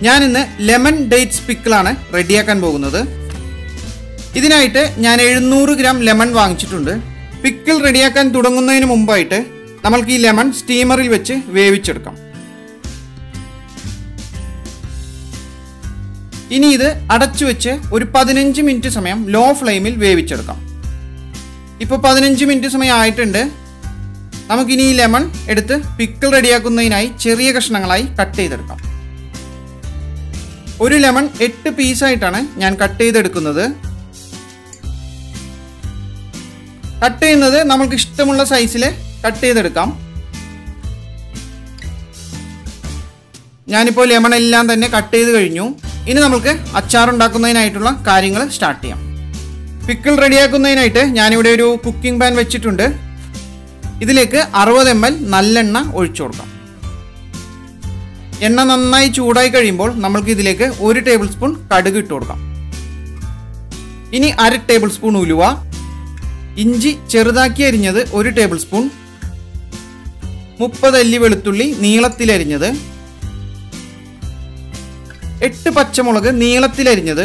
ഞാനിന്ന് lemon dates പിക്കിളാണ് റെഡിയാക്കാൻ പോകുന്നത് ഇതിനായിട്ട് ഞാൻ എഴുന്നൂറ് ഗ്രാം ലെമൺ വാങ്ങിച്ചിട്ടുണ്ട് പിക്കിൾ റെഡിയാക്കാൻ തുടങ്ങുന്നതിന് മുമ്പായിട്ട് നമ്മൾക്ക് ഈ ലെമൺ സ്റ്റീമറിൽ വെച്ച് വേവിച്ചെടുക്കാം ഇനി ഇത് അടച്ചു വെച്ച് ഒരു പതിനഞ്ച് മിനിറ്റ് സമയം ലോ ഫ്ലെയിമിൽ വേവിച്ചെടുക്കാം ഇപ്പോൾ പതിനഞ്ച് മിനിറ്റ് സമയം ആയിട്ടുണ്ട് നമുക്കിനി ഈ ലെമൺ എടുത്ത് പിക്കിൾ റെഡിയാക്കുന്നതിനായി ചെറിയ കഷ്ണങ്ങളായി കട്ട് ചെയ്തെടുക്കാം ഒരു ലെമൺ എട്ട് പീസായിട്ടാണ് ഞാൻ കട്ട് ചെയ്തെടുക്കുന്നത് കട്ട് ചെയ്യുന്നത് നമുക്ക് ഇഷ്ടമുള്ള സൈസിൽ കട്ട് ചെയ്തെടുക്കാം ഞാനിപ്പോൾ ലെമൺ എല്ലാം തന്നെ കട്ട് ചെയ്ത് കഴിഞ്ഞു ഇനി നമുക്ക് അച്ചാർ ഉണ്ടാക്കുന്നതിനായിട്ടുള്ള കാര്യങ്ങൾ സ്റ്റാർട്ട് ചെയ്യാം പിക്കിൾ റെഡിയാക്കുന്നതിനായിട്ട് ഞാനിവിടെ ഒരു കുക്കിംഗ് പാൻ വെച്ചിട്ടുണ്ട് ഇതിലേക്ക് അറുപത് എം എൽ നല്ലെണ്ണ ഒഴിച്ചു കൊടുക്കാം എണ്ണ നന്നായി ചൂടായി കഴിയുമ്പോൾ നമ്മൾക്ക് ഇതിലേക്ക് ഒരു ടേബിൾ സ്പൂൺ കടുക് ഇട്ട് കൊടുക്കാം ഇനി അര ടേബിൾ സ്പൂൺ ഉലുവ ഇഞ്ചി ചെറുതാക്കി അരിഞ്ഞത് ഒരു ടേബിൾ സ്പൂൺ മുപ്പത് അല്ലി വെളുത്തുള്ളി നീളത്തിലരിഞ്ഞത് എട്ട് പച്ചമുളക് നീളത്തിലരിഞ്ഞത്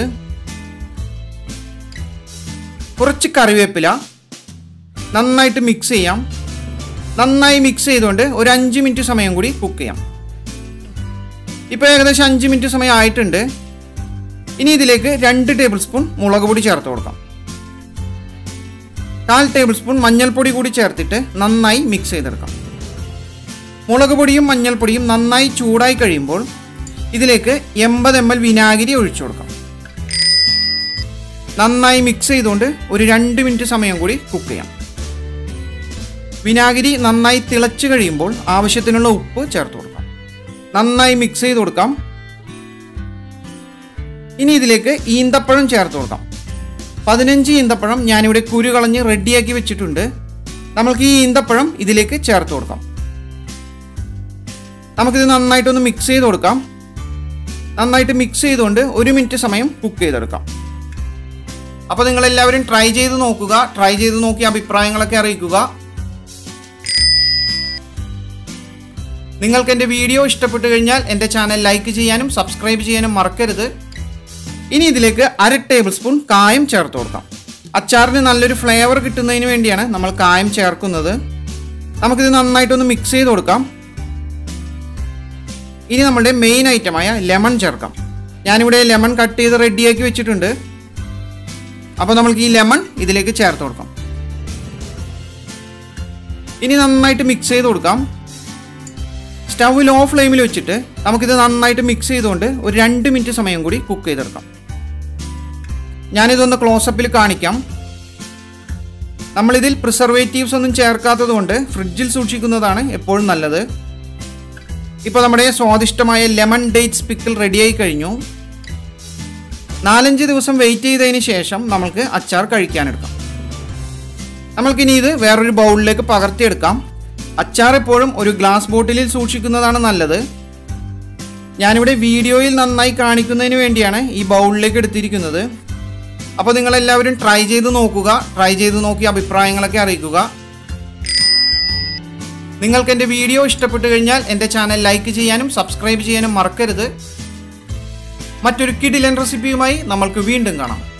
കുറച്ച് കറിവേപ്പില നന്നായിട്ട് മിക്സ് ചെയ്യാം നന്നായി മിക്സ് ചെയ്തുകൊണ്ട് ഒരു അഞ്ച് മിനിറ്റ് സമയം കൂടി കുക്ക് ചെയ്യാം ഇപ്പോൾ ഏകദേശം അഞ്ച് മിനിറ്റ് സമയം ആയിട്ടുണ്ട് ഇനി ഇതിലേക്ക് രണ്ട് ടേബിൾ സ്പൂൺ മുളക് പൊടി ചേർത്ത് കൊടുക്കാം കാൽ ടേബിൾ സ്പൂൺ മഞ്ഞൾപ്പൊടി കൂടി ചേർത്തിട്ട് നന്നായി മിക്സ് ചെയ്തെടുക്കാം മുളക് പൊടിയും മഞ്ഞൾപ്പൊടിയും നന്നായി ചൂടായി കഴിയുമ്പോൾ ഇതിലേക്ക് എൺപത് എം എൽ വിനാഗിരി ഒഴിച്ചു കൊടുക്കാം നന്നായി മിക്സ് ചെയ്തുകൊണ്ട് ഒരു രണ്ട് മിനിറ്റ് സമയം കൂടി കുക്ക് ചെയ്യാം വിനാഗിരി നന്നായി തിളച്ച് കഴിയുമ്പോൾ ആവശ്യത്തിനുള്ള ഉപ്പ് ചേർത്ത് കൊടുക്കാം നന്നായി മിക്സ് ചെയ്ത് കൊടുക്കാം ഇനി ഇതിലേക്ക് ഈന്തപ്പഴം ചേർത്ത് കൊടുക്കാം പതിനഞ്ച് ഈന്തപ്പഴം ഞാനിവിടെ കുരു കളഞ്ഞ് റെഡിയാക്കി വെച്ചിട്ടുണ്ട് നമ്മൾക്ക് ഈ ഈന്തപ്പഴം ഇതിലേക്ക് ചേർത്ത് കൊടുക്കാം നമുക്കിത് നന്നായിട്ടൊന്ന് മിക്സ് ചെയ്ത് കൊടുക്കാം നന്നായിട്ട് മിക്സ് ചെയ്തുകൊണ്ട് ഒരു മിനിറ്റ് സമയം കുക്ക് ചെയ്തെടുക്കാം അപ്പോൾ നിങ്ങൾ എല്ലാവരും ട്രൈ ചെയ്ത് നോക്കുക ട്രൈ ചെയ്ത് നോക്കി അഭിപ്രായങ്ങളൊക്കെ അറിയിക്കുക നിങ്ങൾക്ക് എൻ്റെ വീഡിയോ ഇഷ്ടപ്പെട്ടു കഴിഞ്ഞാൽ എൻ്റെ ചാനൽ ലൈക്ക് ചെയ്യാനും സബ്സ്ക്രൈബ് ചെയ്യാനും മറക്കരുത് ഇനി ഇതിലേക്ക് അര ടേബിൾ സ്പൂൺ കായം ചേർത്ത് കൊടുക്കാം അച്ചാറിന് നല്ലൊരു ഫ്ലേവർ കിട്ടുന്നതിന് വേണ്ടിയാണ് നമ്മൾ കായം ചേർക്കുന്നത് നമുക്കിത് നന്നായിട്ടൊന്ന് മിക്സ് ചെയ്ത് കൊടുക്കാം ഇനി നമ്മുടെ മെയിൻ ഐറ്റമായ ലെമൺ ചേർക്കാം ഞാനിവിടെ ലെമൺ കട്ട് ചെയ്ത് റെഡിയാക്കി വെച്ചിട്ടുണ്ട് അപ്പോൾ നമ്മൾക്ക് ഈ ലെമൺ ഇതിലേക്ക് ചേർത്ത് കൊടുക്കാം ഇനി നന്നായിട്ട് മിക്സ് ചെയ്ത് കൊടുക്കാം സ്റ്റവ് ലോ ഫ്ലെയിമിൽ വെച്ചിട്ട് നമുക്കിത് നന്നായിട്ട് മിക്സ് ചെയ്തുകൊണ്ട് ഒരു രണ്ട് മിനിറ്റ് സമയം കൂടി കുക്ക് ചെയ്തെടുക്കാം ഞാനിതൊന്ന് ക്ലോസപ്പിൽ കാണിക്കാം നമ്മളിതിൽ പ്രിസർവേറ്റീവ്സ് ഒന്നും ചേർക്കാത്തത് കൊണ്ട് ഫ്രിഡ്ജിൽ സൂക്ഷിക്കുന്നതാണ് എപ്പോഴും നല്ലത് ഇപ്പോൾ നമ്മുടെ സ്വാദിഷ്ടമായ ലെമൺ ഡേറ്റ്സ് പിക്കിൾ റെഡിയായി കഴിഞ്ഞു നാലഞ്ച് ദിവസം വെയിറ്റ് ചെയ്തതിന് ശേഷം നമുക്ക് അച്ചാർ കഴിക്കാനെടുക്കാം നമ്മൾക്കിനി ഇത് വേറൊരു ബൗളിലേക്ക് പകർത്തിയെടുക്കാം അച്ചാർ എപ്പോഴും ഒരു ഗ്ലാസ് ബോട്ടിലിൽ സൂക്ഷിക്കുന്നതാണ് നല്ലത് ഞാനിവിടെ വീഡിയോയിൽ നന്നായി കാണിക്കുന്നതിന് വേണ്ടിയാണ് ഈ ബൗളിലേക്ക് എടുത്തിരിക്കുന്നത് അപ്പോൾ നിങ്ങളെല്ലാവരും ട്രൈ ചെയ്ത് നോക്കുക ട്രൈ ചെയ്ത് നോക്കി അഭിപ്രായങ്ങളൊക്കെ അറിയിക്കുക നിങ്ങൾക്ക് എൻ്റെ വീഡിയോ ഇഷ്ടപ്പെട്ടു കഴിഞ്ഞാൽ എൻ്റെ ചാനൽ ലൈക്ക് ചെയ്യാനും സബ്സ്ക്രൈബ് ചെയ്യാനും മറക്കരുത് മറ്റൊരു കിടിലൻ റെസിപ്പിയുമായി നമ്മൾക്ക് വീണ്ടും കാണാം